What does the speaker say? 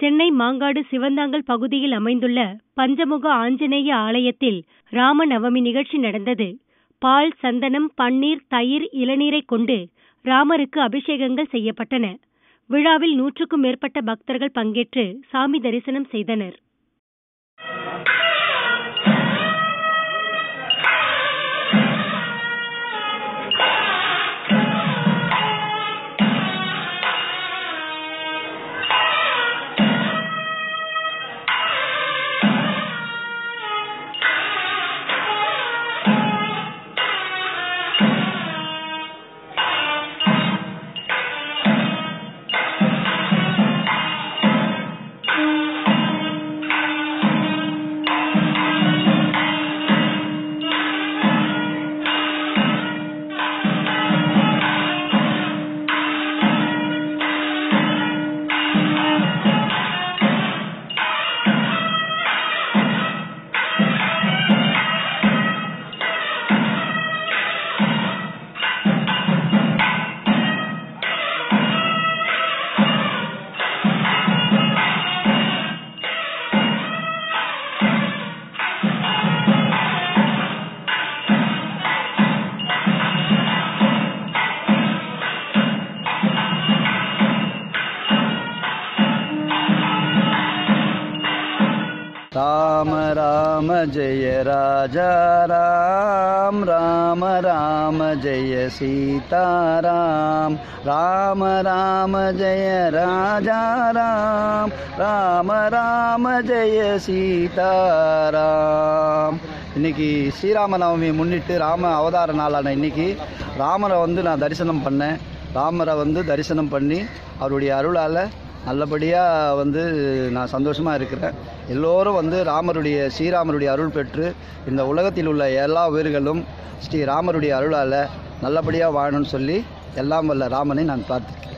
சென்னை மாங்காடு சிவந்தாங்கல் பகுதியில் அமைந்துள்ள பஞ்சமுக ஆஞ்சநேய ஆலயத்தில் ராமநவமி நிகழ்ச்சி நடந்தது பால் சந்தனம் பன்னீர் தயிர் இளநீரைக் கொண்டு ராமருக்கு அபிஷேகங்கள் செய்யப்பட்டன விழாவில் நூற்றுக்கும் மேற்பட்ட பக்தர்கள் பங்கேற்று சாமி தரிசனம் செய்தனர் राम राम जय राजा राम राम राम जय सीताराम राम राम जय राजा राम राम राम जय சீதாராம் இன்னைக்கு ஸ்ரீராம நவமி முன்னிட்டு ராம அவதார நாளான இன்னைக்கு ராமரை வந்து நான் தரிசனம் பண்ணேன் ராமரை வந்து தரிசனம் பண்ணி அவருடைய அருளால் நல்லபடியாக வந்து நான் சந்தோஷமாக இருக்கிறேன் எல்லோரும் வந்து ராமருடைய ஸ்ரீராமருடைய அருள் பெற்று இந்த உலகத்தில் உள்ள எல்லா உயிர்களும் ஸ்ரீ ராமருடைய அருளால் நல்லபடியாக வாழணும்னு சொல்லி எல்லாம் வல்ல ராமனை நான் பிரார்த்திக்கிறேன்